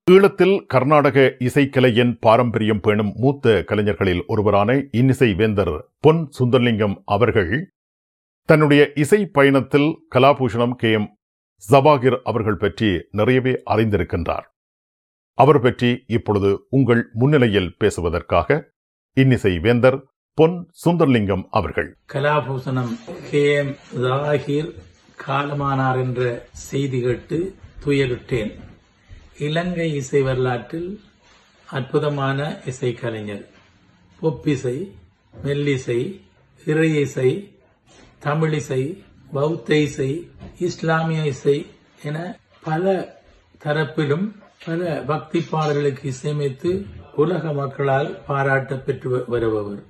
ஈழத்தில் கர்நாடக இசைக்கலையின் பாரம்பரியம் பேணும் மூத்த கலைஞர்களில் ஒருவரான இன்னிசை வேந்தர் பொன் சுந்தர்லிங்கம் அவர்கள் தன்னுடைய இசை பயணத்தில் கலாபூஷணம் கே எம் ஜபாகிர் அவர்கள் பற்றி நிறையவே அறிந்திருக்கின்றார் அவர் பற்றி இப்பொழுது உங்கள் முன்னிலையில் பேசுவதற்காக இன்னிசை வேந்தர் பொன் சுந்தர்லிங்கம் அவர்கள் கலாபூசணம் கே எம் ஜாகிர் காலமானார் என்ற செய்தி கேட்டு துயருட்டேன் இலங்கை இசை வரலாற்றில் அற்புதமான இசைக்கலைஞர் பொப்பிசை மெல்லிசை இறை இசை தமிழிசை பௌத்த இசை இஸ்லாமிய இசை என பல தரப்பிலும் பல பக்தி பாடல்களுக்கு இசையமைத்து உலக மக்களால் பாராட்ட பெற்று வருபவர்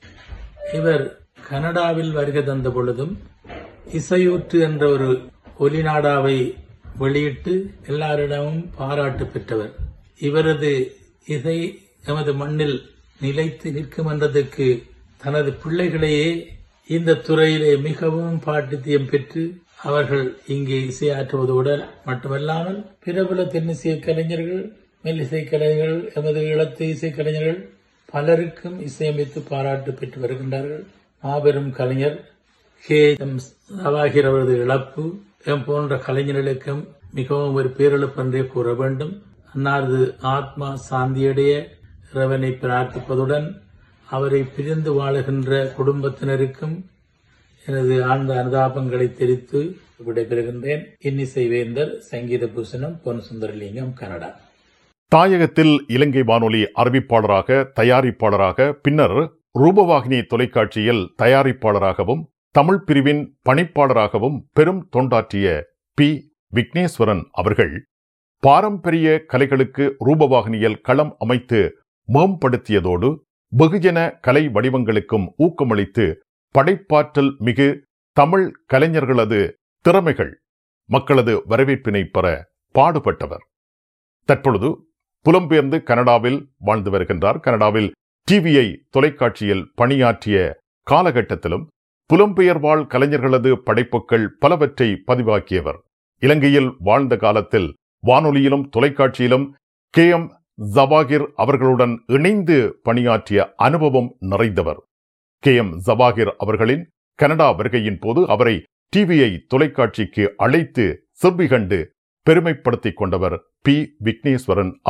இவர் கனடாவில் வருகை தந்த பொழுதும் இசையூற்று என்ற ஒரு ஒலிநாடாவை வெளியிட்டு எல்லாரிடமும் பாராட்டு பெற்றவர் இவரது இசை எமது மண்ணில் நிலைத்து நிற்கும் என்றதற்கு தனது பிள்ளைகளையே இந்த துறையிலே மிகவும் பாட்டித்தியம் பெற்று அவர்கள் இங்கே இசையாற்றுவதோடு மட்டுமல்லாமல் பிரபல தென்னிசைய கலைஞர்கள் மெல்லிசை கலைஞர்கள் எமது இளத்து இசை கலைஞர்கள் பலருக்கும் இசையமைத்து பாராட்டு பெற்று வருகின்றார்கள் மாபெரும் கலைஞர் கே எம் சவாகிர் அவரது இழப்பு எம் போன்ற கலைஞர்களுக்கும் மிகவும் ஒரு பேரிழப்பு என்றே கூற வேண்டும் அன்னாரது ஆத்மா சாந்தியடைய இறைவனை பிரார்த்திப்பதுடன் அவரை பிரிந்து வாழுகின்ற குடும்பத்தினருக்கும் எனது ஆழ்ந்த அனுதாபங்களை தெரிவித்து விடைபெறுகின்றேன் இன்னிசை வேந்தர் சங்கீத பூசணம் பொன் சுந்தரலிங்கம் கனடா தாயகத்தில் இலங்கை வானொலி அறிவிப்பாளராக தயாரிப்பாளராக பின்னர் ரூபவாகினி தொலைக்காட்சியில் தயாரிப்பாளராகவும் தமிழ் பிரிவின் பணிப்பாளராகவும் பெரும் தொண்டாற்றிய பி விக்னேஸ்வரன் அவர்கள் பாரம்பரிய கலைகளுக்கு ரூபவாகினியில் களம் அமைத்து மேம்படுத்தியதோடு வெகுஜன கலை வடிவங்களுக்கும் ஊக்கமளித்து படைப்பாற்றல் மிகு தமிழ் கலைஞர்களது திறமைகள் மக்களது வரவேற்பினை பெற பாடுபட்டவர் தற்பொழுது புலம்பெயர்ந்து கனடாவில் வாழ்ந்து வருகின்றார் கனடாவில் டிவிஐ தொலைக்காட்சியில் பணியாற்றிய காலகட்டத்திலும் புலம்பெயர் வாழ் கலைஞர்களது படைப்புகள் பலவற்றை பதிவாக்கியவர் இலங்கையில் வாழ்ந்த காலத்தில் வானொலியிலும் தொலைக்காட்சியிலும் கே எம் ஜபாகிர் அவர்களுடன் இணைந்து பணியாற்றிய அனுபவம் நிறைந்தவர் கே எம் ஜபாகிர் அவர்களின் கனடா வருகையின் போது அவரை டிவிஐ தொலைக்காட்சிக்கு அழைத்து செவ்வி கண்டு பெருமைப்படுத்திக் கொண்டவர் பி விக்னேஸ்வரன்